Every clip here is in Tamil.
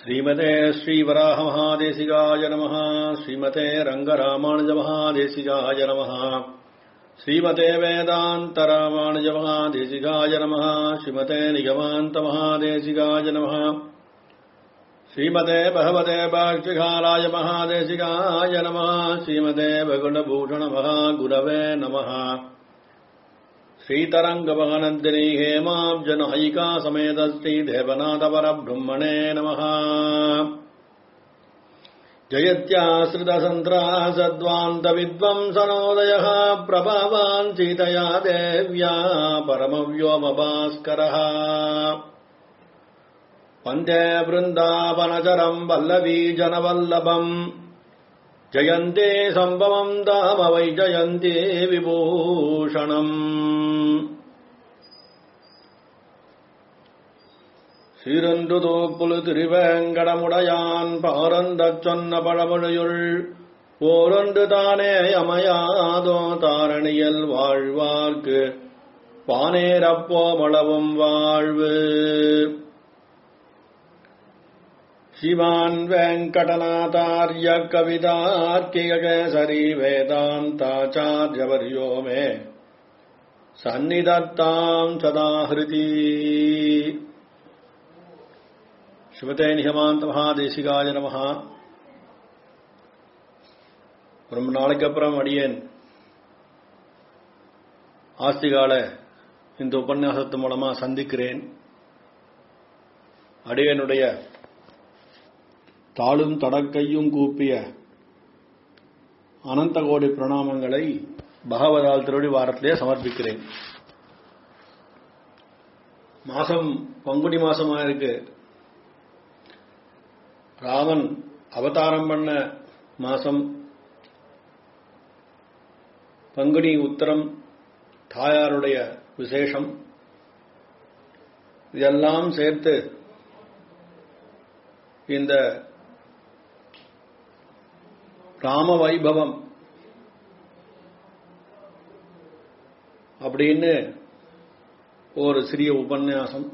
श्रीमते श्रीवराहमहादेशिकाय नमः श्रीमते रङ्गरामानुजमहादेशिकाय नमः श्रीमते वेदान्तरामानुजमहादेशिकाय नमः श्रीमते निगमान्तमहादेशिकाय नमः श्रीमते भगवते भाष्यकालाय महादेशिकाय नमः श्रीमते भगुणभूषणमहागुरवे नमः श्रीतरङ्गमहनन्दिनी हेमाब्जनयिका समेत श्रीदेवनाथपरब्रह्मणे नमः जयत्याश्रितसन्त्रासद्वान्तविद्वंसनोदयः प्रभावान् सीतया देव्या परमव्योमभास्करः वन्दे वृन्दावनचरम् वल्लवीजनवल्लभम् जयन्ते सम्भवम् दाम वै जयन्ते विभूषणम् சீரன்றுதோப்புலு திருவேங்கடமுடையான் பாரந்தச் சொன்ன பழமொழியுள் ஓரொன்று தானே அமையாதோ தாரணியல் வாழ்வார்க்கு பானேரப்போமளவும் வாழ்வு शिवान् वेङ्कटनाथार्य कवितार्किककेसरी वेदान्ताचार्यवर्यो मे सन्निधत्ताम् सदा हृति சிவதே நிகமாந்த மகாதேசிகாய நமஹா ரொம்ப நாளைக்கு அப்புறம் அடியேன் ஆஸ்திகால இந்த உபன்யாசத்து மூலமா சந்திக்கிறேன் அடியனுடைய தாளும் தடக்கையும் கூப்பிய அனந்த கோடி பிரணாமங்களை பகவதால் திருடி வாரத்திலே சமர்ப்பிக்கிறேன் மாசம் பங்குனி மாசமா இருக்கு ராமன் அவதாரம் பண்ண மாசம் பங்குனி உத்தரம் தாயாருடைய விசேஷம் இதெல்லாம் சேர்த்து இந்த ராம வைபவம் அப்படின்னு ஒரு சிறிய உபன்யாசம்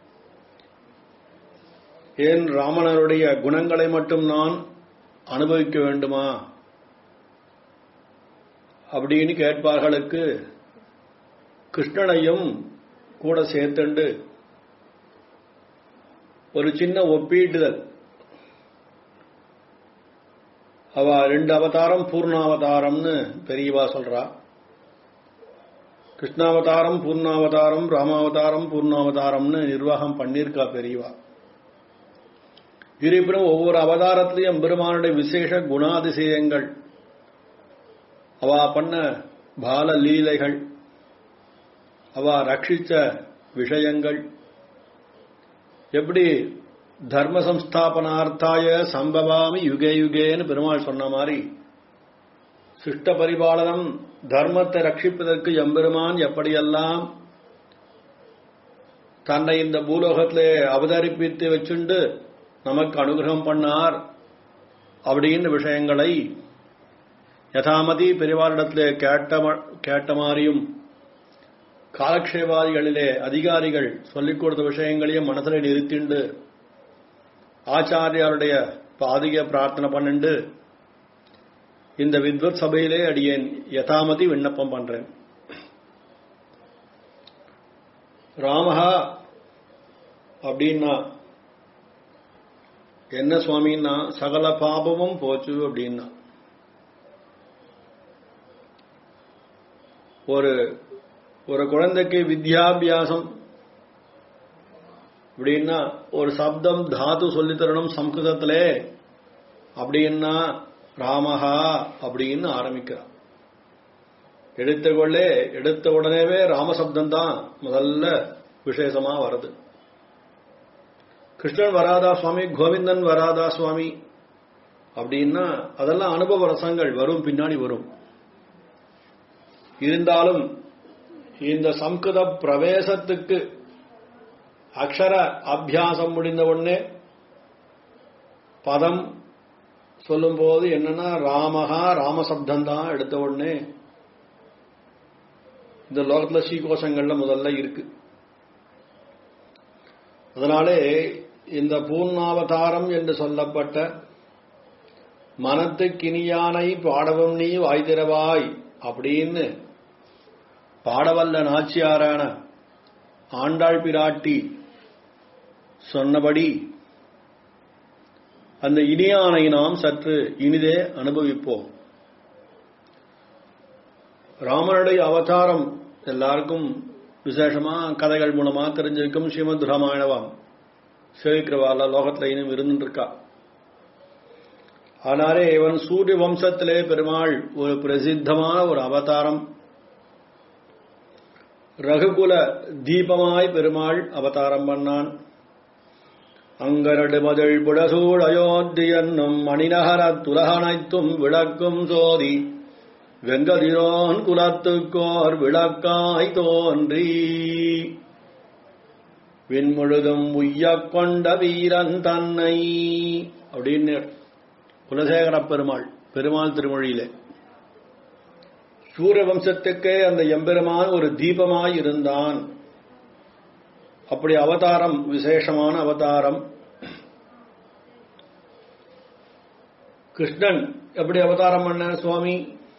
ஏன் ராமணருடைய குணங்களை மட்டும் நான் அனுபவிக்க வேண்டுமா அப்படின்னு கேட்பார்களுக்கு கிருஷ்ணனையும் கூட சேர்த்துண்டு ஒரு சின்ன ஒப்பீட்டுதல் அவ ரெண்டு அவதாரம் பூர்ணாவதாரம்னு பெரியவா சொல்றா கிருஷ்ணாவதாரம் பூர்ணாவதாரம் ராமாவதாரம் பூர்ணாவதாரம்னு நிர்வாகம் பண்ணியிருக்கா பெரியவா இருப்பினும் ஒவ்வொரு அவதாரத்திலையும் பெருமானுடைய விசேஷ குணாதிசயங்கள் அவ பண்ண பால லீலைகள் அவ ரட்சிச்ச விஷயங்கள் எப்படி தர்ம சம்ஸ்தாபனார்த்தாய சம்பவாமி யுகே யுகேன்னு பெருமாள் சொன்ன மாதிரி சிஷ்ட பரிபாலனம் தர்மத்தை ரட்சிப்பதற்கு எம்பெருமான் எப்படியெல்லாம் தன்னை இந்த பூலோகத்திலே அவதரிப்பித்து வச்சுண்டு நமக்கு அனுகிரகம் பண்ணார் அப்படின்னு விஷயங்களை யதாமதி பெரிவாரிடத்திலே கேட்ட கேட்ட மாதிரியும் காலக்ஷேபாதிகளிலே அதிகாரிகள் சொல்லிக் கொடுத்த விஷயங்களையும் மனதில் நிறுத்திண்டு ஆச்சாரியாருடைய பாதிக பிரார்த்தனை பண்ணிண்டு இந்த வித்வத் சபையிலே அடியேன் யதாமதி விண்ணப்பம் பண்றேன் ராமஹா அப்படின்னா என்ன சுவாமின்னா சகல பாபமும் போச்சு அப்படின்னா ஒரு ஒரு குழந்தைக்கு வித்யாபியாசம் அப்படின்னா ஒரு சப்தம் தாது சொல்லி தரணும் சம்ஸ்கிருதத்திலே அப்படின்னா ராமஹா அப்படின்னு ஆரம்பிக்கிறான் எடுத்துக்கொள்ளே எடுத்த உடனேவே ராமசப்தம் தான் முதல்ல விசேஷமா வருது கிருஷ்ணன் வராதா சுவாமி கோவிந்தன் வராதா சுவாமி அப்படின்னா அதெல்லாம் அனுபவ ரசங்கள் வரும் பின்னாடி வரும் இருந்தாலும் இந்த சம்ஸ்கிருத பிரவேசத்துக்கு அக்ஷர அபியாசம் முடிந்த உடனே பதம் சொல்லும்போது என்னன்னா ராமஹா ராமசப்தம் தான் எடுத்த உடனே இந்த லோகத்துல ஸ்ரீகோஷங்கள்ல முதல்ல இருக்கு அதனாலே இந்த பூர்ணாவதாரம் என்று சொல்லப்பட்ட மனத்துக்கினியானை பாடவும் நீ வாய்திரவாய் அப்படின்னு பாடவல்ல நாச்சியாரான ஆண்டாள் பிராட்டி சொன்னபடி அந்த இனியானை நாம் சற்று இனிதே அனுபவிப்போம் ராமனுடைய அவதாரம் எல்லாருக்கும் விசேஷமா கதைகள் மூலமா தெரிஞ்சிருக்கும் ஸ்ரீமத் ராமாயணவாம் சேவிக்கிறவால லோகத்துல இன்னும் இருந்துருக்கா ஆனாலே இவன் சூரிய வம்சத்திலே பெருமாள் ஒரு பிரசித்தமான ஒரு அவதாரம் ரகுகுல தீபமாய் பெருமாள் அவதாரம் பண்ணான் அங்கரடு மதில் புடசூழ் அயோத்தி என்னும் மணிநகர துலகனைத்தும் விளக்கும் சோதி வெங்கதிரோன் குலத்துக்கோர் விளக்காய் தோன்றி விண்முழுதும் உய்யக் கொண்ட வீரன் தன்னை அப்படின்னு குலசேகர பெருமாள் பெருமாள் திருமொழியிலே சூரிய வம்சத்துக்கே அந்த எம்பெருமான் ஒரு தீபமாய் இருந்தான் அப்படி அவதாரம் விசேஷமான அவதாரம் கிருஷ்ணன் எப்படி அவதாரம் பண்ண சுவாமி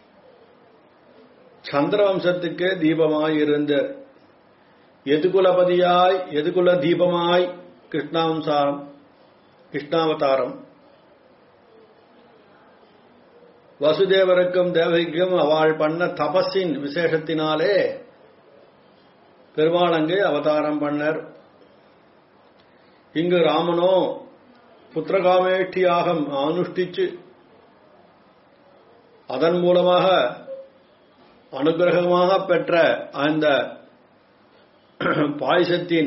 சந்திர வம்சத்துக்கே தீபமாய் இருந்த எதுகுலபதியாய் எதுகுல தீபமாய் கிருஷ்ணாவம்சாரம் கிருஷ்ணாவதாரம் வசுதேவருக்கும் தேவகிக்கும் அவள் பண்ண தபஸின் விசேஷத்தினாலே பெருமாள் அங்கே அவதாரம் பண்ணர் இங்கு ராமனோ புத்திரகாமேஷ்டியாக அனுஷ்டிச்சு அதன் மூலமாக அனுகிரகமாக பெற்ற அந்த பாயசத்தின்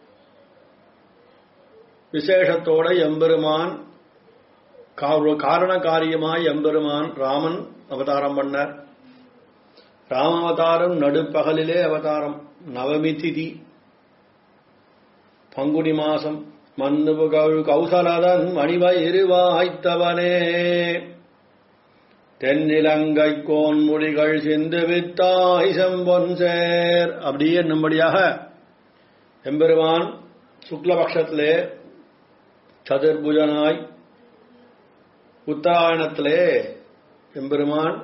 விசேஷத்தோட எம்பெருமான் காரண காரியமாய் எம்பெருமான் ராமன் அவதாரம் பண்ணார் ராமாவதாரம் நடுப்பகலிலே அவதாரம் நவமி திதி பங்குனி மாசம் மன்னு கௌசலதன் மணிவயிறு வாய்த்தவனே தென்னிலங்கை கோன் மொழிகள் சிந்து வித்தாய் செம்பொன் சேர் அப்படியே என்னும்படியாக எம்பெருமான் சுக்லபக்ஷத்திலே சதுர்புஜனாய் உத்தராயணத்திலே எம்பெருமான்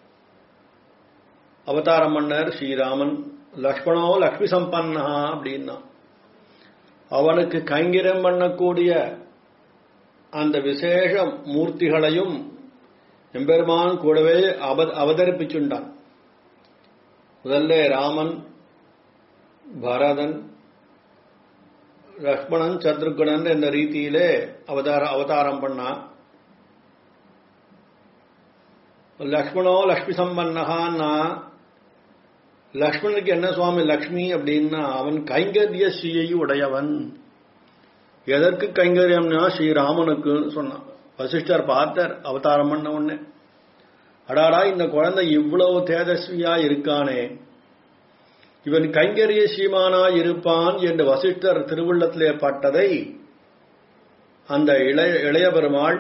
அவதாரம் பண்ணர் ஸ்ரீராமன் லக்ஷ்மணோ லக்ஷ்மி சம்பன்னா அப்படின்னா அவனுக்கு கைங்கிரம் பண்ணக்கூடிய அந்த விசேஷ மூர்த்திகளையும் எம்பெருமான் கூடவே அவதரிப்பிச்சுண்டான் முதல்ல ராமன் பரதன் லக்ஷ்மணன் சத்ருகுணன் என்ற ரீதியிலே அவதார அவதாரம் பண்ணான் லக்ஷ்மணோ லக்ஷ்மி சம்பன்னகான்னா லக்ஷ்மணனுக்கு என்ன சுவாமி லக்ஷ்மி அப்படின்னா அவன் கைங்கரிய ஸ்ரீயை உடையவன் எதற்கு கைங்கரியம்னா ஸ்ரீராமனுக்கு சொன்னான் வசிஷ்டர் பார்த்தார் அவதாரம் பண்ண உடனே அடாடா இந்த குழந்தை இவ்வளவு தேஜஸ்வியா இருக்கானே இவன் கைங்கரிய சீமானா இருப்பான் என்று வசிஷ்டர் திருவுள்ளத்திலே பட்டதை அந்த இளைய இளைய பெருமாள்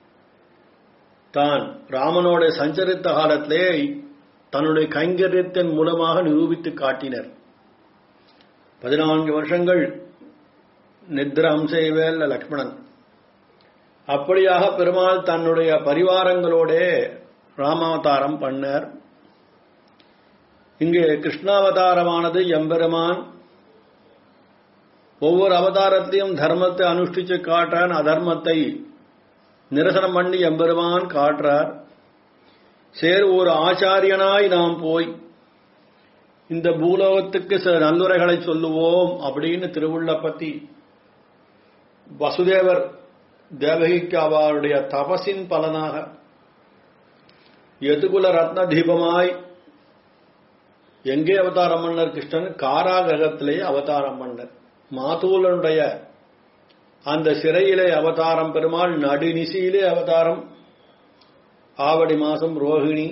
தான் ராமனோட சஞ்சரித்த காலத்திலே தன்னுடைய கைங்கரியத்தின் மூலமாக நிரூபித்து காட்டினர் பதினான்கு வருஷங்கள் நித்ரம் செய்வேல் லக்ஷ்மணன் அப்படியாக பெருமாள் தன்னுடைய பரிவாரங்களோட ராமாவதாரம் பண்ணார் இங்கே கிருஷ்ணாவதாரமானது எம்பெருமான் ஒவ்வொரு அவதாரத்தையும் தர்மத்தை அனுஷ்டிச்சு காட்டான் அதர்மத்தை நிரசனம் பண்ணி எம்பெருமான் காட்டுறார் சேர் ஒரு ஆச்சாரியனாய் நாம் போய் இந்த பூலோகத்துக்கு சில நல்லுரைகளை சொல்லுவோம் அப்படின்னு திருவுள்ள பத்தி வசுதேவர் தேவகிக்கு அவருடைய தபசின் பலனாக எதுகுல ரத்ன தீபமாய் எங்கே அவதாரம் பண்ணர் கிருஷ்ணன் காராகிரகத்திலே அவதாரம் பண்ணர் மாதூலனுடைய அந்த சிறையிலே அவதாரம் பெருமாள் நடுநிசியிலே அவதாரம் ஆவடி மாசம் ரோஹிணி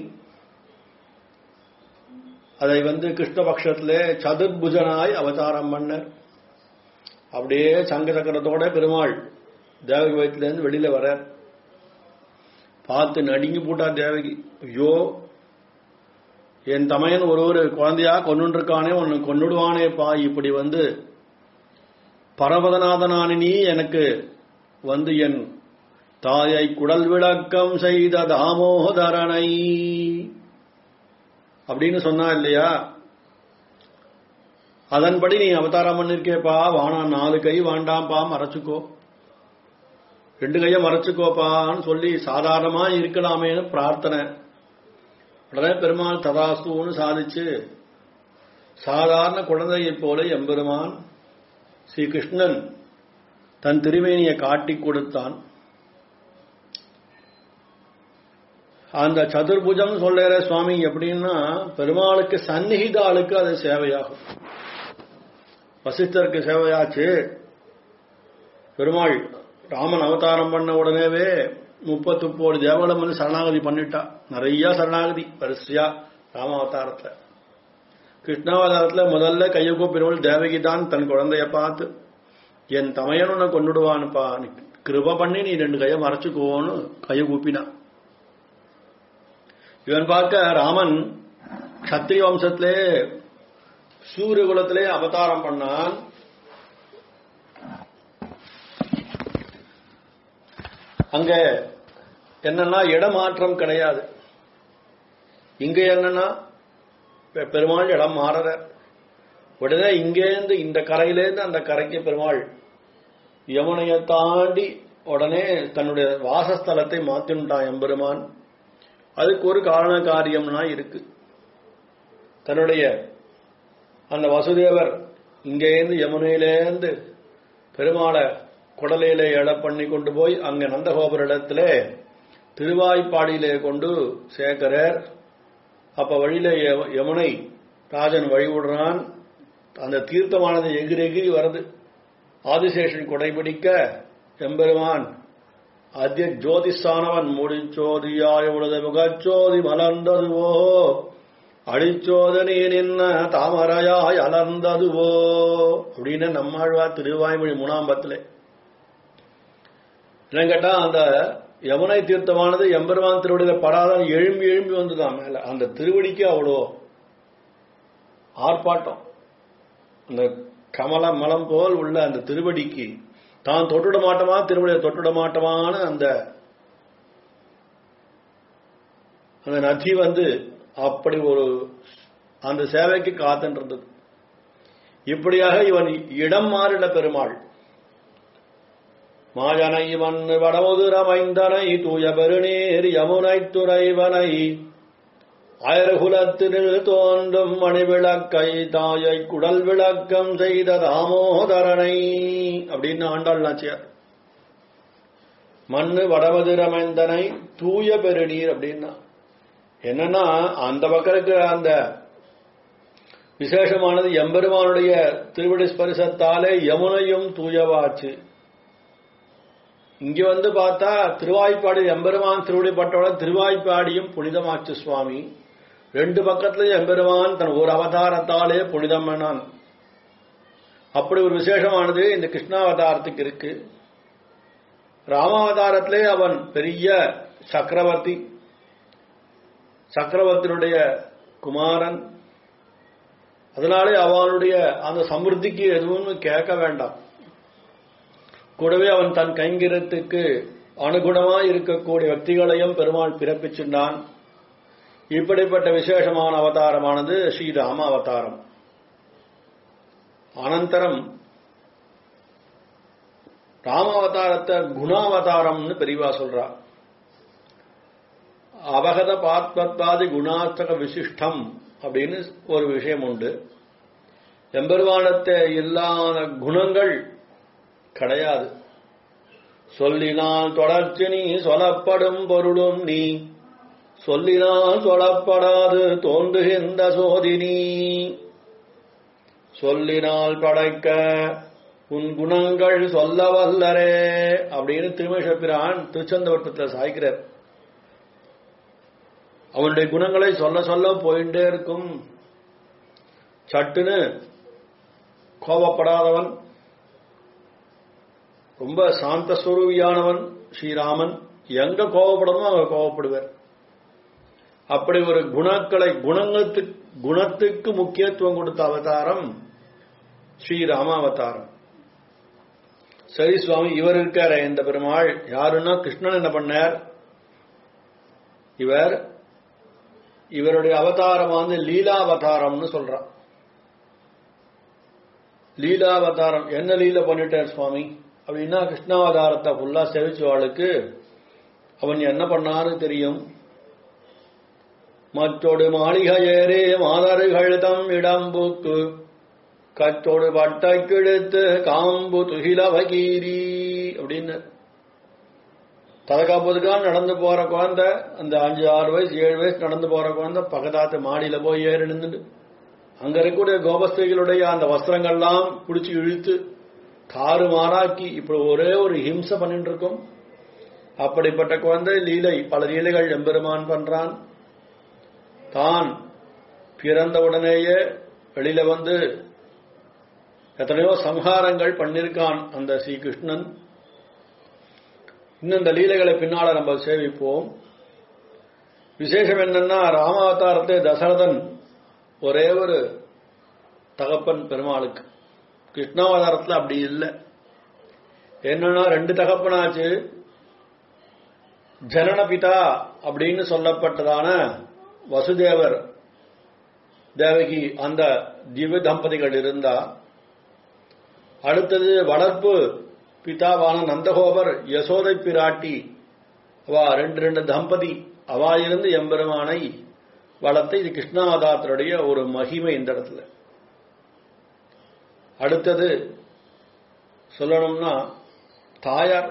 அதை வந்து கிருஷ்ணபக்ஷத்திலே சதுர்புஜனாய் அவதாரம் பண்ணர் அப்படியே சங்க சக்கரத்தோட பெருமாள் தேவகி வயத்திலேருந்து வெளியில வர பார்த்து நடுங்கி போட்டா தேவகி ஐயோ என் தமையன் ஒரு ஒரு குழந்தையா கொண்டுருக்கானே ஒன்னு கொண்டுடுவானேப்பா இப்படி வந்து பரவதநாதனான நீ எனக்கு வந்து என் தாயை குடல் விளக்கம் செய்த தாமோதரனை அப்படின்னு சொன்னா இல்லையா அதன்படி நீ அவதாரம் பண்ணிருக்கேப்பா வானா நாலு கை வாண்டாம்பா மறைச்சுக்கோ ரெண்டு கைய மறைச்சுக்கோப்பான்னு சொல்லி சாதாரணமா இருக்கலாமேன்னு பிரார்த்தனை உடனே பெருமாள் ததாஸ்துன்னு சாதிச்சு சாதாரண குழந்தையைப் போல எம்பெருமான் ஸ்ரீ கிருஷ்ணன் தன் திருமேனியை காட்டி கொடுத்தான் அந்த சதுர்புஜம் சொல்ற சுவாமி எப்படின்னா பெருமாளுக்கு சந்நிகித ஆளுக்கு அது சேவையாகும் வசிஷ்டருக்கு சேவையாச்சு பெருமாள் ராமன் அவதாரம் பண்ண உடனேவே முப்பத்து கோடி தேவலம் வந்து சரணாகதி பண்ணிட்டா நிறைய சரணாகதி வரிசையா ராம அவதாரத்துல கிருஷ்ணாவதாரத்துல முதல்ல கையை கூப்பிடுவள் தேவகி தான் தன் குழந்தைய பார்த்து என் தமையன் உன்னை கொண்டுடுவானுப்பா நீ கிருப பண்ணி நீ ரெண்டு கையை மறைச்சுக்கோன்னு கையை கூப்பினான் இவன் பார்க்க ராமன் கத்திரிய வம்சத்திலே சூரிய குலத்திலே அவதாரம் பண்ணான் அங்க என்னன்னா இடமாற்றம் கிடையாது இங்க என்னன்னா பெ- பெருமாள் இடம் மாறற உடனே இங்கேருந்து இந்த கரையிலேருந்து அந்த கரைக்கு பெருமாள் யமுனையை தாண்டி உடனே தன்னுடைய வாசஸ்தலத்தை மாத்தினுட்டான் எம்பெருமான் அதுக்கு ஒரு காரண காரியம்னா இருக்கு தன்னுடைய அந்த வசுதேவர் இங்கேருந்து யமுனையிலேருந்து பெருமாளை குடலையில எழ பண்ணி கொண்டு போய் அங்க நந்தகோபுர இடத்துல திருவாய்ப்பாடியிலே கொண்டு சேர்க்கிறார் அப்ப வழியில ய- யமுனை ராஜன் வழி விடுறான் அந்த தீர்த்தமானது எகிரி எகிரி வருது ஆதிசேஷன் குடைபிடிக்க எம்பெருமான் அத்திய ஜோதிஷானவன் முடிச்சோதியாய உலக முகச்சோதி மலர்ந்ததுவோ அடிச்சோதனி நின்ன தாமரையாய் அலர்ந்ததுவோ அப்படின்னு நம்மாழ்வார் திருவாய்மொழி மூணாம்பத்திலே என்ன கேட்டா அந்த யமுனை தீர்த்தமானது எம்பெருமான் திருவடியில படாதான் எழும்பி எழும்பி வந்துதான் மேல அந்த திருவடிக்கு அவ்வளோ ஆர்ப்பாட்டம் அந்த கமல மலம் போல் உள்ள அந்த திருவடிக்கு தான் தொட்டுட மாட்டோமா திருவடியை தொட்டுட மாட்டோமான்னு அந்த அந்த நதி வந்து அப்படி ஒரு அந்த சேவைக்கு காத்துன்றது இப்படியாக இவன் இடம் மாறிட பெருமாள் மாயனை மண்ணு வடமுதுரமைந்தனை தூய பெருநீர் யமுனை துறைவனை அயர்குலத்தினில் தோன்றும் மணிவிளக்கை தாயை குடல் விளக்கம் செய்த தாமோதரனை அப்படின்னு ஆண்டாள் நாச்சியார் மண்ணு வடமதுரமைந்தனை தூய பெருநீர் அப்படின்னா என்னன்னா அந்த பக்கம் இருக்கிற அந்த விசேஷமானது எம்பெருமானுடைய திருவிடை ஸ்பரிசத்தாலே யமுனையும் தூயவாச்சு இங்க வந்து பார்த்தா திருவாய்ப்பாடி எம்பெருமான் திருவிடைப்பட்டோட திருவாய்ப்பாடியும் புனிதமாச்சு சுவாமி ரெண்டு பக்கத்துல எம்பெருமான் தன் ஒரு அவதாரத்தாலே புனிதம் பண்ணான் அப்படி ஒரு விசேஷமானது இந்த கிருஷ்ணாவதாரத்துக்கு இருக்கு ராமாவதாரத்திலே அவன் பெரிய சக்கரவர்த்தி சக்கரவர்த்தியுடைய குமாரன் அதனாலே அவனுடைய அந்த சமிருத்திக்கு எதுவும் கேட்க வேண்டாம் கூடவே அவன் தன் கைங்கிரத்துக்கு அனுகுணமாய் இருக்கக்கூடிய వ్యక్తిகளையும் பெருமாள் பிறப்பிச்சிருந்தான் இப்படிப்பட்ட விசேஷமான அவதாரமானது ஸ்ரீராம அவதாரம் அனந்தரம் ராமாவதாரத்தை குணாவதாரம்னு பெரியவா சொல்றா அவகத பாத்மத்வாதி குணார்த்தக விசிஷ்டம் அப்படின்னு ஒரு விஷயம் உண்டு எம்பெருமானத்தை இல்லாத குணங்கள் கிடையாது சொல்லினால் தொடர்ச்சி நீ சொல்லப்படும் பொருளும் நீ சொல்லினால் சொல்லப்படாது தோன்றுகின்ற சோதினி சொல்லினால் படைக்க உன் குணங்கள் சொல்ல வல்லரே அப்படின்னு திருமேஷப்பிரான் திருச்சந்தவட்டத்தில் சாய்க்கிறார் அவனுடைய குணங்களை சொல்ல சொல்ல போயிட்டே இருக்கும் சட்டுன்னு கோபப்படாதவன் ரொம்ப சாந்த ஸ்வரூபியானவன் ஸ்ரீராமன் எங்க கோபப்படணுமோ அங்க கோபப்படுவார் அப்படி ஒரு குணக்களை குணங்களுக்கு குணத்துக்கு முக்கியத்துவம் கொடுத்த அவதாரம் ஸ்ரீராம அவதாரம் சரி சுவாமி இவர் இருக்காரு இந்த பெருமாள் யாருன்னா கிருஷ்ணன் என்ன பண்ணார் இவர் இவருடைய அவதாரம் வந்து லீலாவதாரம்னு சொல்றான் லீலாவதாரம் என்ன லீல பண்ணிட்டார் சுவாமி அப்படின்னா கிருஷ்ணாவதாரத்தை ஃபுல்லா செவிச்சவாளுக்கு அவன் என்ன பண்ணான்னு தெரியும் மற்றொடு மாளிகை ஏறே மாதர்கள் தம் இடம்புக்கு கற்றோடு பட்டை கிழித்து காம்பு துகிலவகீரி அப்படின்னு தலகாப்பதுக்கான் நடந்து போற குழந்தை அந்த அஞ்சு ஆறு வயசு ஏழு வயசு நடந்து போற குழந்தை பக்கத்தாத்து மாடியில போய் ஏறி நின்றுட்டு அங்க இருக்கக்கூடிய கோபஸ்தைகளுடைய அந்த வஸ்திரங்கள்லாம் பிடிச்சி இழுத்து தாறு மாறாக்கி இப்படி ஒரே ஒரு ஹிம்சை பண்ணிட்டு இருக்கும் அப்படிப்பட்ட குழந்தை லீலை பல லீலைகள் எம்பெருமான் பண்றான் தான் பிறந்த உடனேயே வெளியில வந்து எத்தனையோ சம்ஹாரங்கள் பண்ணிருக்கான் அந்த ஸ்ரீ கிருஷ்ணன் இன்னும் இந்த லீலைகளை பின்னால நம்ம சேவிப்போம் விசேஷம் என்னன்னா ராமாவதாரத்தை தசரதன் ஒரே ஒரு தகப்பன் பெருமாளுக்கு கிருஷ்ணாவதாரத்தில் அப்படி இல்லை என்னன்னா ரெண்டு தகப்பனாச்சு ஜனனபிதா அப்படின்னு சொல்லப்பட்டதான வசுதேவர் தேவகி அந்த திவ்ய தம்பதிகள் இருந்தா அடுத்தது வளர்ப்பு பிதாவான நந்தகோபர் யசோதை பிராட்டி அவா ரெண்டு ரெண்டு தம்பதி அவா இருந்து எம்பெருமானை வளர்த்த இது கிருஷ்ணாவதாரத்துடைய ஒரு மகிமை இந்த இடத்துல அடுத்தது சொல்லணும்னா தாயார்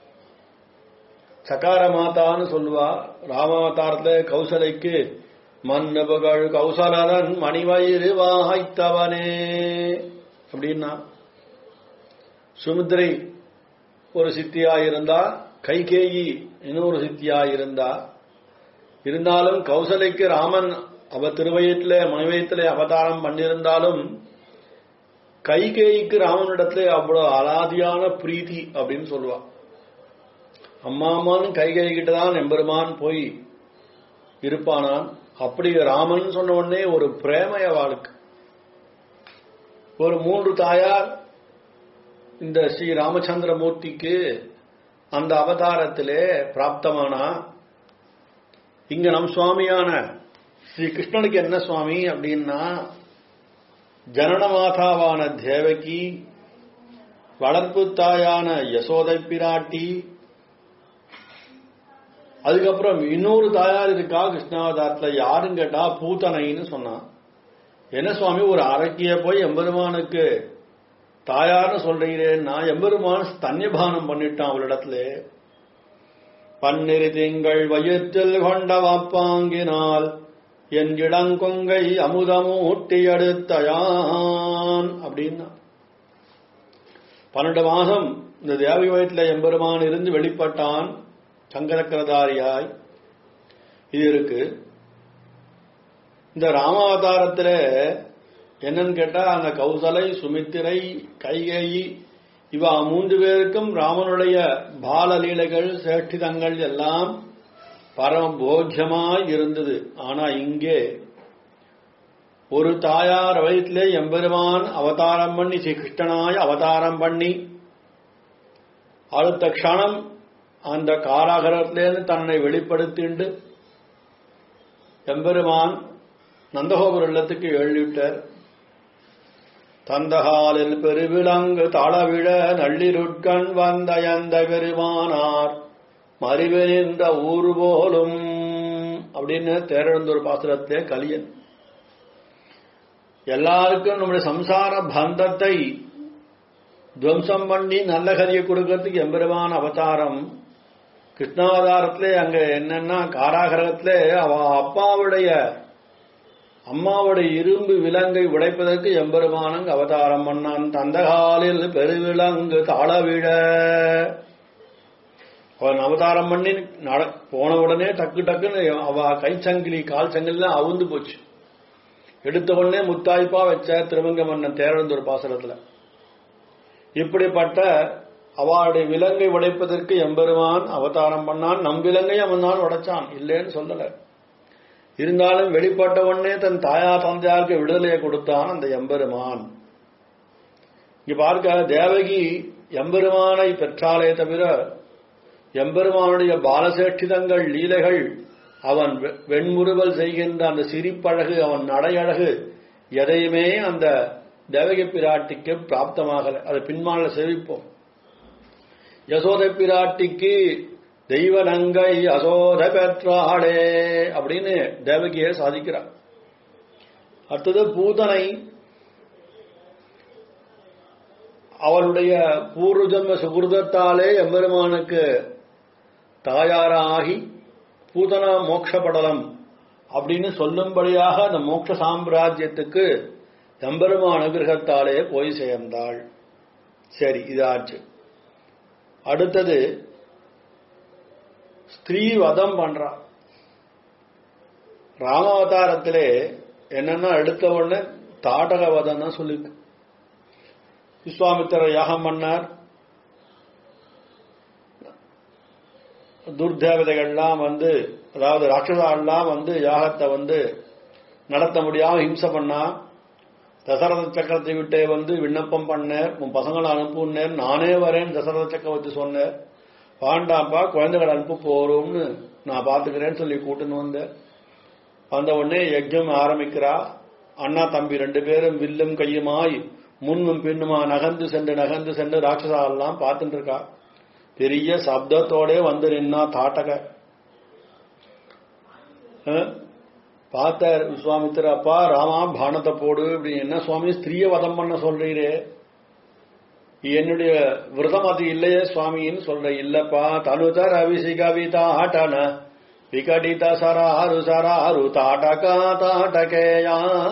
சகார மாதான்னு சொல்லுவா ராமாவதாரத்துல கௌசலைக்கு மன்னபுகள் கௌசலரன் மணிவயிறு வாய்த்தவனே அப்படின்னா சுமுத்திரை ஒரு சித்தியா இருந்தா கைகேயி இன்னொரு சித்தியா இருந்தா இருந்தாலும் கௌசலைக்கு ராமன் அவ திருவயத்தில மணிவயத்திலே அவதாரம் பண்ணியிருந்தாலும் கைகேயிக்கு ராமனிடத்துல அவ்வளவு அலாதியான பிரீத்தி அப்படின்னு சொல்லுவா அம்மா அம்மான்னு கைகை கிட்ட தான் எம்பெருமான் போய் இருப்பானான் அப்படி ராமன் சொன்ன உடனே ஒரு பிரேமைய வாழ்க்கை ஒரு மூன்று தாயார் இந்த ஸ்ரீ ராமச்சந்திர மூர்த்திக்கு அந்த அவதாரத்திலே பிராப்தமானா இங்க நம் சுவாமியான ஸ்ரீ கிருஷ்ணனுக்கு என்ன சுவாமி அப்படின்னா ஜனன மாதாவான தேவகி வளர்ப்பு தாயான யசோதை பிராட்டி அதுக்கப்புறம் இன்னொரு தாயார் இருக்கா கிருஷ்ணாவதாரத்துல யாருன்னு கேட்டா பூத்தனைன்னு சொன்னான் என்ன சுவாமி ஒரு அரக்கிய போய் எம்பெருமானுக்கு தாயார்னு சொல்றீரேன்னா எம்பெருமான் ஸ்தன்யபானம் பண்ணிட்டான் அவளிடத்துல பன்னிரு திங்கள் வயிற்றில் கொண்ட வாப்பாங்கினால் என் இளங்கொங்கை அமுதமூட்டி அடுத்தயான் அப்படின்னா பன்னெண்டு மாசம் இந்த தேவி வயத்துல எம்பெருமான் இருந்து வெளிப்பட்டான் சங்கரக்கரதாரியாய் இது இருக்கு இந்த ராமாவதாரத்துல என்னன்னு கேட்டா அந்த கௌசலை சுமித்திரை கைகேயி இவ மூன்று பேருக்கும் ராமனுடைய பாலலீலைகள் சேஷ்டிதங்கள் எல்லாம் பரம போக்கியமாய் இருந்தது ஆனா இங்கே ஒரு தாயார் வயிற்றிலே எம்பெருமான் அவதாரம் பண்ணி ஸ்ரீ கிருஷ்ணனாய் அவதாரம் பண்ணி அடுத்த க்ஷணம் அந்த காராகரத்திலேருந்து தன்னை வெளிப்படுத்திண்டு எம்பெருமான் நந்தகோபுர இல்லத்துக்கு எழுதிவிட்டார் தந்தகாலில் பெருவிலங்கு தளவிழ நள்ளிருட்கண் வந்த எந்த பெருமானார் மறிவு நின்ற ஊர் போலும் அப்படின்னு தேரெழுந்தூர் பாசுரத்திலே கலியன் எல்லாருக்கும் நம்முடைய சம்சார பந்தத்தை துவம்சம் பண்ணி நல்ல கதியை கொடுக்கறதுக்கு எம்பெருமான அவதாரம் கிருஷ்ணாவதாரத்திலே அங்க என்னன்னா காராகரத்திலே அவ அப்பாவுடைய அம்மாவுடைய இரும்பு விலங்கை உடைப்பதற்கு எம்பெருமானங்க அவதாரம் பண்ணான் தந்தகாலில் பெருவிலங்கு தாளவிழ அவன் அவதாரம் பண்ணி நட- போன உடனே டக்கு டக்குன்னு அவ கைச்சங்கிலி கால் சங்கிலாம் அவுந்து போச்சு எடுத்த உடனே முத்தாய்ப்பா வச்ச திருமங்க மன்னன் தேரந்தூர் பாசனத்துல இப்படிப்பட்ட அவளுடைய விலங்கை உடைப்பதற்கு எம்பெருமான் அவதாரம் பண்ணான் நம் விலங்கை அவன் தான் உடைச்சான் இல்லைன்னு சொல்லல இருந்தாலும் வெளிப்பட்ட உடனே தன் தாயா தந்தையாருக்கு விடுதலையை கொடுத்தான் அந்த எம்பெருமான் இங்க பார்க்க தேவகி எம்பெருமானை பெற்றாலே தவிர எம்பெருமானுடைய பாலசேஷ்டிதங்கள் லீலைகள் அவன் வெ- வெண்முறுவல் செய்கின்ற அந்த சிரிப்பழகு அவன் நடையழகு எதையுமே அந்த தேவகி பிராட்டிக்கு பிராப்தமாகல அதை பின்மால சேவிப்போம் யசோத பிராட்டிக்கு தெய்வ நங்கை யசோத பெற்றாளே அப்படின்னு தேவகியை சாதிக்கிறார் அடுத்தது பூதனை அவளுடைய பூர்வஜன்ம சுகிருதத்தாலே எம்பெருமானுக்கு தாயாராகி பூதனா மோட்சப்படலம் அப்படின்னு சொல்லும்படியாக அந்த மோட்ச சாம்ராஜ்யத்துக்கு எம்பெருமான் அனுகிரகத்தாலே போய் சேர்ந்தாள் சரி இதாச்சு அடுத்தது ஸ்திரீ வதம் பண்றா ராமாவதாரத்திலே என்னன்னா எடுத்த உடனே தாடக வதம் தான் சொல்லிருக்கு விஸ்வாமித்திரர் யாகம் பண்ணார் துர்தேவதைகள்லாம் வந்து அதாவது ராட்சசாலாம் வந்து யாகத்தை வந்து நடத்த முடியாம ஹிம்சை பண்ணா தசரத சக்கரத்தை விட்டே வந்து விண்ணப்பம் பண்ணேன் உன் பசங்களை அனுப்புனேன் நானே வரேன் தசரத சக்கரவர்த்தி சொன்னேன் வாண்டாப்பா குழந்தைகளை அனுப்பு போறோம்னு நான் பாத்துக்கிறேன்னு சொல்லி கூட்டுன்னு வந்தேன் வந்த உடனே யஜ்ஞம் ஆரம்பிக்கிறா அண்ணா தம்பி ரெண்டு பேரும் வில்லும் கையுமாய் முன்னும் பின்னுமா நகர்ந்து சென்று நகர்ந்து சென்று ராட்சசா எல்லாம் பார்த்துட்டு இருக்கா பெரிய சப்தத்தோட வந்து நின்னா தாட்டக அஹ், பார்த்தார் விஸ்வாமித்திர அப்பா ராமா பானத்தை போடு இப்படி என்ன சுவாமி ஸ்திரீய வதம் பண்ண சொல்றீரே என்னுடைய விரதம் அது இல்லையே சுவாமின்னு சொல்ற இல்லப்பா தனுதர விசிகவிதா ஆட்டன விகடித சராரு சராரு தாட்டகா தாட்டகேயா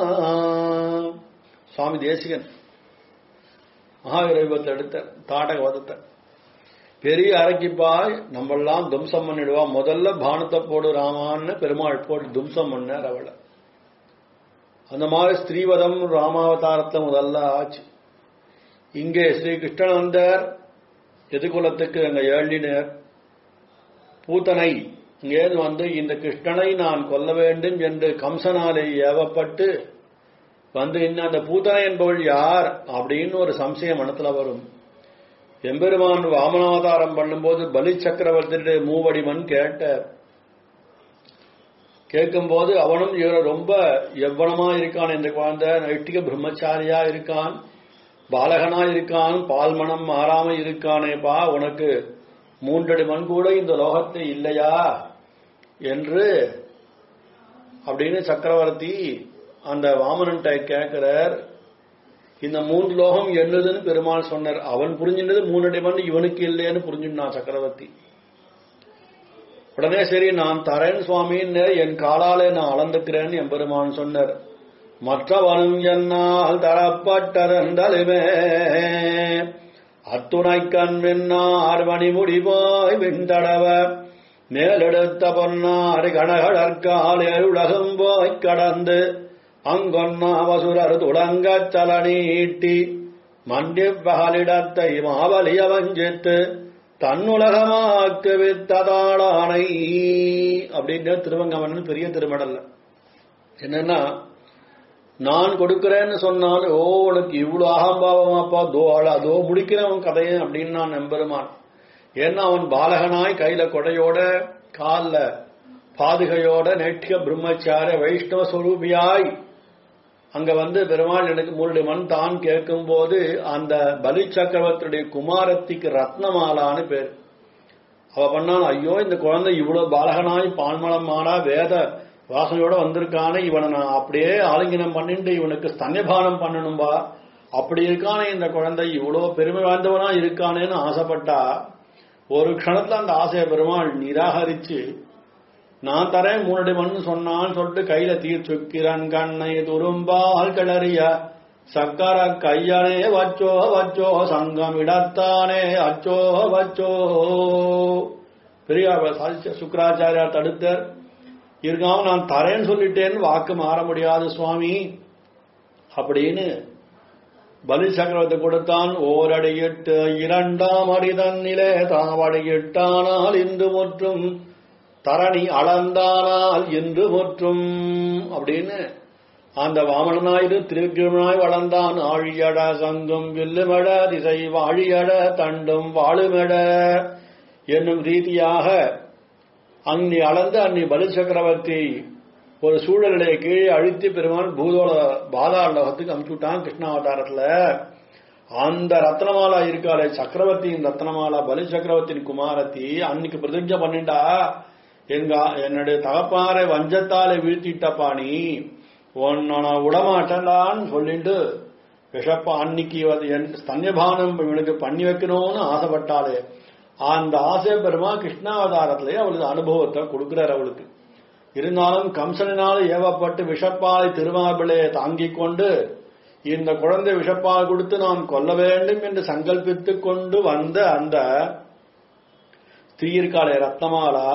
சுவாமி தேசிகன் மகாவிரைவத்தை எடுத்த தாட்டக வதத்தை பெரிய அரக்கிப்பாய் நம்மெல்லாம் தும்சம் பண்ணிடுவா முதல்ல பானத்தை போடு ராமான்னு பெருமாள் போட்டு தும்சம் பண்ணார் அவளை அந்த மாதிரி ஸ்திரீவதம் ராமாவதாரத்துல முதல்ல ஆச்சு இங்கே ஸ்ரீ கிருஷ்ணன் வந்தார் எதுகுலத்துக்கு அங்க ஏழினர் பூத்தனை இங்கேருந்து வந்து இந்த கிருஷ்ணனை நான் கொல்ல வேண்டும் என்று கம்சனாலே ஏவப்பட்டு வந்து இன்னும் அந்த பூத்தனை என்பவள் யார் அப்படின்னு ஒரு சம்சயம் மனத்துல வரும் எம்பெருமான் வாமனாவதாரம் பண்ணும்போது பலி சக்கரவர்த்தியுடைய மூவடிமன் கேட்டார் கேட்கும்போது அவனும் இவர ரொம்ப எவ்வளமா இருக்கான் இந்த குழந்தை நைட்டிக பிரம்மச்சாரியா இருக்கான் பாலகனா இருக்கான் பால்மணம் மாறாம இருக்கானேப்பா உனக்கு மூன்றடி மண் கூட இந்த லோகத்தை இல்லையா என்று அப்படின்னு சக்கரவர்த்தி அந்த வாமனன்ட்ட கேட்கிறார் இந்த மூன்று லோகம் என்னதுன்னு பெருமாள் சொன்னார் அவன் புரிஞ்சின்றது மூணடி மண் இவனுக்கு இல்லைன்னு புரிஞ்சுட்டான் சக்கரவர்த்தி உடனே சரி நான் தரேன் சுவாமின்னு என் காலாலே நான் அளந்துக்கிறேன்னு என் பெருமான் சொன்னார் மற்றவனும் என்னால் தரப்பட்டதந்தலுமே அத்துணை கண் வெண்ணார் மணி முடிவாய் விண்டடவ மேலெடுத்த பொன்னார் கணகடற்காலே உலகம் போய்க் கடந்து அங்கொன்னா வசுரர் துளங்கச் சலனீட்டி மண்டிப் பகலிடத்தை மாவலிய வஞ்சித்து தன்னுலகமாக்கு வித்ததாளானை அப்படின்னு திருவங்கமன் பெரிய திருமடல்ல என்னன்னா நான் கொடுக்கிறேன்னு சொன்னால் ஓ உனக்கு இவ்வளவு அகம்பாவமாப்பா தோ அழ அதோ முடிக்கிறவன் கதையை அப்படின்னு நான் நம்பெருமான் ஏன்னா அவன் பாலகனாய் கையில கொடையோட கால்ல பாதுகையோட நெட்டிய பிரம்மச்சார வைஷ்ணவ ஸ்வரூபியாய் அங்க வந்து பெருமாள் எனக்கு மூன்று மண் தான் கேட்கும் போது அந்த பலி சக்கரவர்த்தியுடைய குமாரத்திக்கு ரத்னமாலான்னு பேர் அவ பண்ணான் ஐயோ இந்த குழந்தை இவ்வளவு பாலகனாய் பால்மலம் மாடா வேத வாசனையோட வந்திருக்கானே இவனை நான் அப்படியே ஆலிங்கனம் பண்ணிட்டு இவனுக்கு ஸ்தன்யபானம் பண்ணணும்பா அப்படி இருக்கானே இந்த குழந்தை இவ்வளவு பெருமை வாய்ந்தவனா இருக்கானேன்னு ஆசைப்பட்டா ஒரு க்ஷணத்துல அந்த ஆசையை பெருமாள் நிராகரிச்சு நான் தரேன் மூணடி மண்ணு சொன்னான்னு சொல்லிட்டு கையில தீர் சுக்கிரன் கண்ணை துரும்பால் கிளறிய சக்கர கையனே வச்சோ வச்சோ சங்கம் இடத்தானே அச்சோ வச்சோ பெரிய சாதிச்ச சுக்கராச்சாரியார் தடுத்தார் இருக்காம நான் தரேன்னு சொல்லிட்டேன்னு வாக்கு மாற முடியாது சுவாமி அப்படின்னு பலி சக்கரவர்த்தி கொடுத்தான் ஓரடியிட்டு இரண்டாம் அடி தன்னிலே தாவடியிட்டானால் இன்று முற்றும் தரணி அளந்தானால் என்று முற்றும் அப்படின்னு அந்த வாமனாயிரு திருக்கிழமாய் வளர்ந்தான் ஆழியட சங்கும் வில்லுமட திசை வாழியட தண்டும் வாழுமெட என்னும் ரீதியாக அன்னி அளந்து அன்னி பலி சக்கரவர்த்தி ஒரு சூழலை கீழே அழுத்தி பெருமான் பூதோள பாதாள லோகத்துக்கு அனுப்பிச்சுட்டான் கிருஷ்ணாவதாரத்துல அந்த ரத்னமாலா இருக்காளே சக்கரவர்த்தியின் ரத்னமாலா பலி சக்கரவர்த்தியின் குமாரத்தி அன்னைக்கு பிரதிஜை பண்ணிண்டா எங்க என்னுடைய தகப்பாரை வஞ்சத்தாலே வீழ்த்திட்டப்பா நீ உன்னை நான் விடமாட்டேன்டான்னு சொல்லிட்டு விஷப்பா அன்னைக்கு வந்து என் ஸ்தன்யபானம் இவனுக்கு பண்ணி வைக்கணும்னு ஆசைப்பட்டாளே அந்த ஆசை பெருமா கிருஷ்ணாவதாரத்திலே அவளுக்கு அனுபவத்தை கொடுக்கிறார் அவளுக்கு இருந்தாலும் கம்சனினால் ஏவப்பட்டு விஷப்பாலை திருமாபிளே தாங்கிக் கொண்டு இந்த குழந்தை விஷப்பால் கொடுத்து நான் கொல்ல வேண்டும் என்று சங்கல்பித்துக் கொண்டு வந்த அந்த ஸ்திரீர்காலை ரத்னமாலா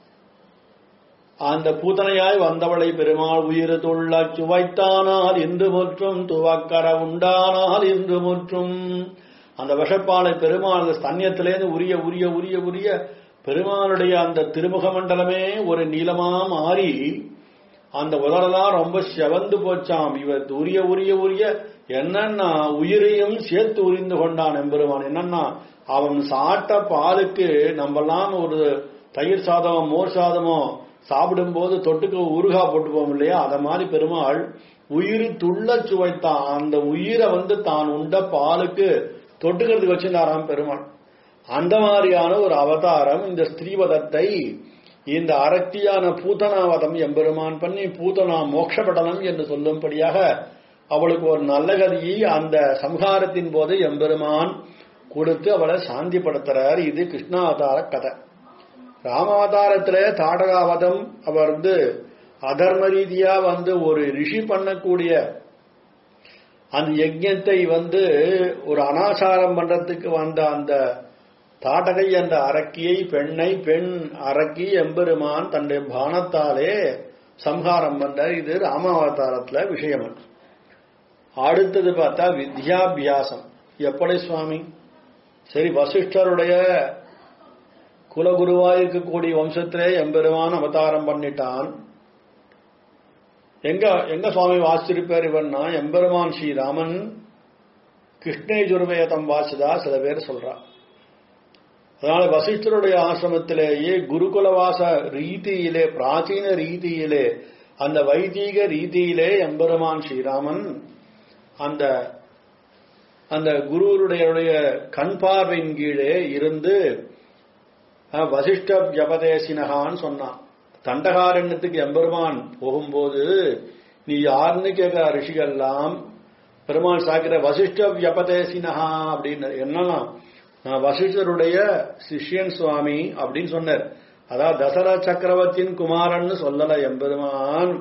அந்த பூதனையாய் வந்தவளை பெருமாள் உயிர் துள்ள சுவைத்தானால் இன்று முற்றும் துவக்கர உண்டானால் இன்று முற்றும் அந்த விஷப்பாலை பெருமாள் அந்த ஸ்தன்யத்திலேருந்து உரிய உரிய உரிய உரிய பெருமாளுடைய அந்த திருமுக மண்டலமே ஒரு நீளமா மாறி அந்த உதரெல்லாம் ரொம்ப செவந்து போச்சாம் இவர் உரிய உரிய உரிய என்னன்னா உயிரையும் சேர்த்து உரிந்து கொண்டான் எம்பெருமான் என்னன்னா அவன் சாட்ட பாலுக்கு நம்மெல்லாம் ஒரு தயிர் சாதமோ மோர் சாதமோ சாப்பிடும்போது தொட்டுக்கு ஊறுகா போட்டுப்போம் இல்லையா அத மாதிரி பெருமாள் உயிர் துள்ள சுவைத்தான் அந்த உயிரை வந்து தான் உண்ட பாலுக்கு தொட்டுக்கிறதுக்கு வச்சிருந்தாராம் பெருமாள் அந்த மாதிரியான ஒரு அவதாரம் இந்த ஸ்திரீவதத்தை இந்த அரக்தியான பூதனாவதம் எம்பெருமான் பண்ணி பூதனா மோட்சப்படலம் என்று சொல்லும்படியாக அவளுக்கு ஒரு நல்ல கதியை அந்த சம்ஹாரத்தின் போது எம்பெருமான் கொடுத்து அவளை சாந்திப்படுத்துறார் இது கிருஷ்ணாவதார கதை ராமாவதாரத்துல தாடகாவதம் அவர் வந்து அதர்ம ரீதியா வந்து ஒரு ரிஷி பண்ணக்கூடிய அந்த யஜ்யத்தை வந்து ஒரு அனாசாரம் பண்றதுக்கு வந்த அந்த தாடகை என்ற அரக்கியை பெண்ணை பெண் அரக்கி எம்பெருமான் தன்னுடைய பானத்தாலே சம்ஹாரம் பண்ற இது ராமாவதாரத்துல விஷயம் அடுத்தது பார்த்தா வித்யாபியாசம் எப்படி சுவாமி சரி வசிஷ்டருடைய குலகுருவா இருக்கக்கூடிய வம்சத்திலே எம்பெருமான் அவதாரம் பண்ணிட்டான் எங்க எங்க சுவாமி வாசிச்சிருப்பார் இவன்னா எம்பெருமான் ஸ்ரீராமன் கிருஷ்ணேஜுர்வேதம் வாசிதா சில பேர் சொல்றா அதனால வசிஷ்டருடைய ஆசிரமத்திலேயே குருகுலவாச ரீதியிலே பிராச்சீன ரீதியிலே அந்த வைதீக ரீதியிலே எம்பெருமான் ஸ்ரீராமன் அந்த அந்த குருவருடைய கண் பார்வையின் கீழே இருந்து வசிஷ்ட வியபதேசினகான்னு சொன்னான் தண்டகாரண்யத்துக்கு எம்பெருமான் போகும்போது நீ யாருன்னு கேட்கிற ரிஷிகள்லாம் பெருமாள் சாக்கிற வசிஷ்ட வியபதேசினஹா அப்படின்னு என்னன்னா நான் வசிஷ்டருடைய சிஷ்யன் சுவாமி அப்படின்னு சொன்னார் அதாவது தசரா சக்கரவர்த்தியின் குமாரன்னு சொல்லல எம்பெருமான்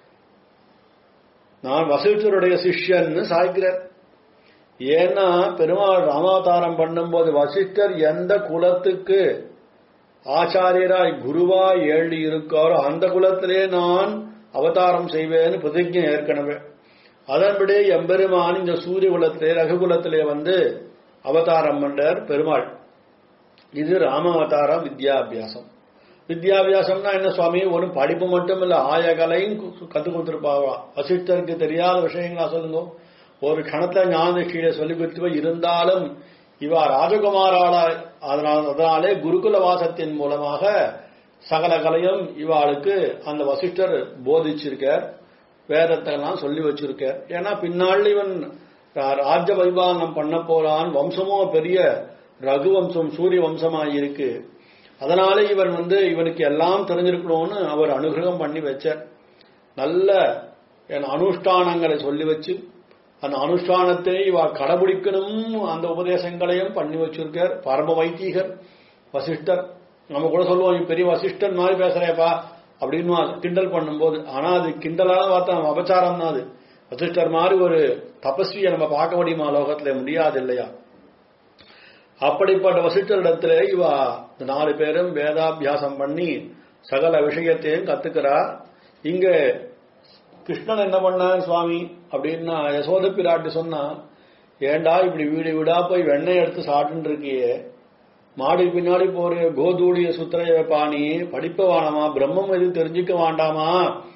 நான் வசிஷ்டருடைய சிஷ்யன்னு சாய்க்கிறார் ஏன்னா பெருமாள் ராமாவதாரம் பண்ணும்போது வசிஷ்டர் எந்த குலத்துக்கு ஆச்சாரியராய் குருவாய் ஏழி இருக்காரோ அந்த குலத்திலே நான் அவதாரம் செய்வேன்னு பிரதிஜை ஏற்கனவே அதன்படி எம்பெருமான் இந்த சூரிய குலத்திலே ரகுகுலத்திலே வந்து அவதாரம் பண்றார் பெருமாள் இது ராமாவதாரம் வித்யாபியாசம் வித்யாபியாசம்னா என்ன சுவாமி ஒரு படிப்பு மட்டும் இல்ல ஆயகலையும் கத்து கொடுத்துருப்பாவா வசிஷ்டருக்கு தெரியாத விஷயங்களா சொல்லுங்க ஒரு கணத்துல ஞானதிஷ்டியில சொல்லி கொடுத்து இருந்தாலும் இவா ராஜகுமாரால அதனால அதனாலே குருகுல வாசத்தின் மூலமாக சகல கலையும் இவாளுக்கு அந்த வசிஷ்டர் போதிச்சிருக்கார் வேதத்தை எல்லாம் சொல்லி வச்சிருக்கார் ஏன்னா பின்னாள் இவன் ராஜ்ய வைபாகம் பண்ண போறான் வம்சமும் பெரிய ரகு வம்சம் சூரிய வம்சமா இருக்கு அதனால இவன் வந்து இவனுக்கு எல்லாம் தெரிஞ்சிருக்கணும்னு அவர் அனுகிரகம் பண்ணி வச்சார் நல்ல அனுஷ்டானங்களை சொல்லி வச்சு அந்த அனுஷ்டானத்தை இவ கடைபிடிக்கணும் அந்த உபதேசங்களையும் பண்ணி வச்சிருக்கார் பரம வைத்தீகர் வசிஷ்டர் நம்ம கூட சொல்லுவோம் பெரிய வசிஷ்டர் மாதிரி பேசுறேப்பா அப்படின்னு கிண்டல் பண்ணும்போது ஆனா அது கிண்டலான வார்த்தை நம்ம அபச்சாரம் தான் அது வசிஷ்டர் மாதிரி ஒரு தபஸ்வியை நம்ம பார்க்க முடியுமா லோகத்துல முடியாது இல்லையா அப்படிப்பட்ட வசிஷ்டரிடத்துல இவ இந்த நாலு பேரும் வேதாபியாசம் பண்ணி சகல விஷயத்தையும் கத்துக்கிறா இங்க கிருஷ்ணன் என்ன பண்ணான் சுவாமி அப்படின்னா யசோத பிராட்டி சொன்னா ஏண்டா இப்படி வீடு வீடா போய் வெண்ணெய் எடுத்து சாப்பிட்டு இருக்கியே மாடு பின்னாடி போற கோதூடிய சுத்திரைய பாணி படிப்ப வேணாமா பிரம்மம் எதுவும் தெரிஞ்சுக்க வேண்டாமா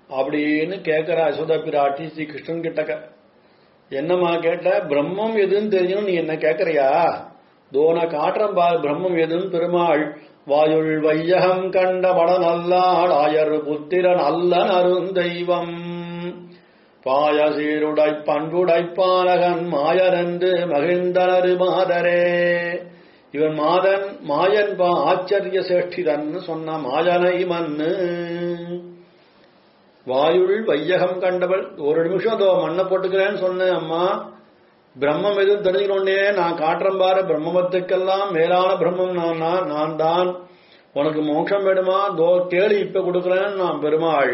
அப்படின்னு கேட்கிறா யசோதா பிராட்டி ஸ்ரீ கிருஷ்ணன் கிட்டக்க என்னம்மா கேட்ட பிரம்மம் எதுன்னு தெரியும் நீ என்ன கேட்கறியா தோன காட்டுறம் பார் பிரம்மம் எதுன்னு பெருமாள் வாயுள் வையகம் கண்ட பட நல்லாள் ஆயர் புத்திரன் அல்லன் அருந்தெய்வம் பாயசீருடை பண்புடை பாலகன் மாயரந்து மகிழ்ந்தனரு மாதரே இவன் மாதன் மாயன் பா ஆச்சரிய சேஷ்டிதன் சொன்ன மாயனை மன்னு வாயுள் வையகம் கண்டவள் ஒரு நிமிஷம் அதோ மண்ணை போட்டுக்கிறேன்னு சொன்னேன் அம்மா பிரம்மம் எதுவும் தெரிஞ்சுக்கொண்டே நான் காட்டுறேன் பாரு பிரம்மத்துக்கெல்லாம் மேலான பிரம்மம் நான் நான் நான் தான் உனக்கு மோட்சம் வேணுமா தோ கேளு இப்ப கொடுக்கிறேன் நான் பெருமாள்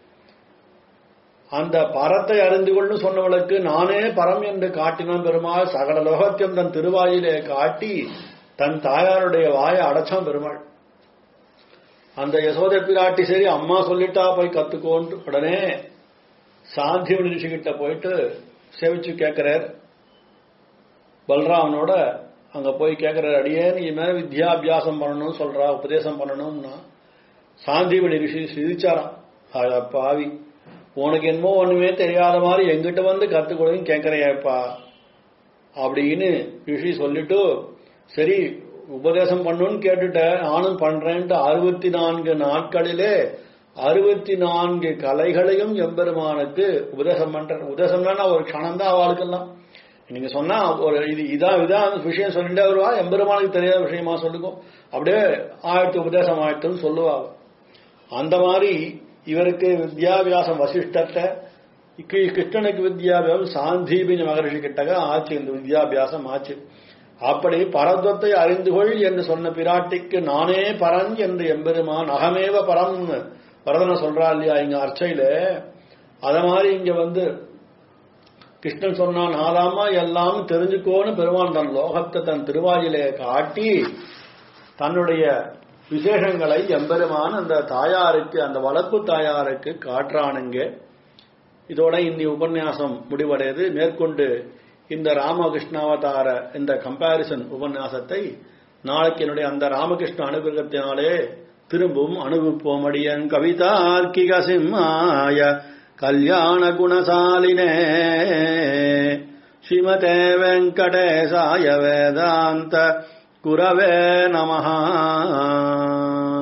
அந்த பரத்தை அறிந்து கொண்டு சொன்னவளுக்கு நானே பரம் என்று காட்டினான் பெருமாள் சகல லோகத்தையும் தன் திருவாயிலே காட்டி தன் தாயாருடைய வாயை அடைச்சான் பெருமாள் அந்த யசோதை பிராட்டி சரி அம்மா சொல்லிட்டா போய் கத்துக்கோன்னு உடனே சாந்திமணி ரிஷிகிட்ட போயிட்டு சேவிச்சு கேட்கிறார் பல்ராமனோட அங்க போய் கேட்கிறார் அடியே நீ மேல வித்யாபியாசம் பண்ணணும்னு சொல்றா உபதேசம் பண்ணணும்னா சாந்திமணி ரிஷி சிரிச்சாராம் அட பாவி உனக்கு என்னமோ ஒண்ணுமே தெரியாத மாதிரி எங்கிட்ட வந்து கத்துக்கொடுன்னு கேட்கறியாப்பா அப்படின்னு ரிஷி சொல்லிட்டு சரி உபதேசம் பண்ணுன்னு கேட்டுட்டேன் நானும் பண்றேன்ட்டு அறுபத்தி நான்கு நாட்களிலே அறுபத்தி நான்கு கலைகளையும் எம்பெருமானுக்கு உபதேசம் பண்ற உபதேசம்னா ஒரு க்ஷணம் தான் அவளுக்கெல்லாம் நீங்க சொன்னா ஒரு இது இதான் இதான் விஷயம் சொல்லிட்டே வருவா எம்பெருமானுக்கு தெரியாத விஷயமா சொல்லுக்கும் அப்படியே ஆயிரத்தி உபதேசம் ஆயிரத்துன்னு சொல்லுவா அந்த மாதிரி இவருக்கு வித்யாபியாசம் வசிஷ்டத்தை கிருஷ்ணனுக்கு வித்யாபியாசம் சாந்தீபின் மகரிஷி கிட்டக ஆச்சு இந்த வித்யாபியாசம் ஆச்சு அப்படி பரத்வத்தை அறிந்து கொள் என்று சொன்ன பிராட்டிக்கு நானே பரன் என்று எம்பெருமான் அகமேவ பரம் வரதனை சொல்றா இல்லையா இங்க அர்ச்சையில அத மாதிரி இங்க வந்து கிருஷ்ணன் சொன்னான் நாதாமா எல்லாம் தெரிஞ்சுக்கோன்னு பெருமான் தன் லோகத்தை தன் திருவாயிலே காட்டி தன்னுடைய விசேஷங்களை எம்பெருமான் அந்த தாயாருக்கு அந்த வளர்ப்பு தாயாருக்கு காட்டுறானுங்க இதோட இந்த உபன்யாசம் முடிவடையது மேற்கொண்டு இந்த ராமகிருஷ்ணாவதார இந்த கம்பாரிசன் உபன்யாசத்தை நாளைக்கு என்னுடைய அந்த ராமகிருஷ்ண அனுகிரகத்தினாலே திரும்பவும் அனுபவிப்போம் அடியன் கவிதார்க்கிக சிம்மாய கல்யாண குணசாலினே ஸ்ரீமதே வெங்கடேசாய வேதாந்த குரவே நமஹா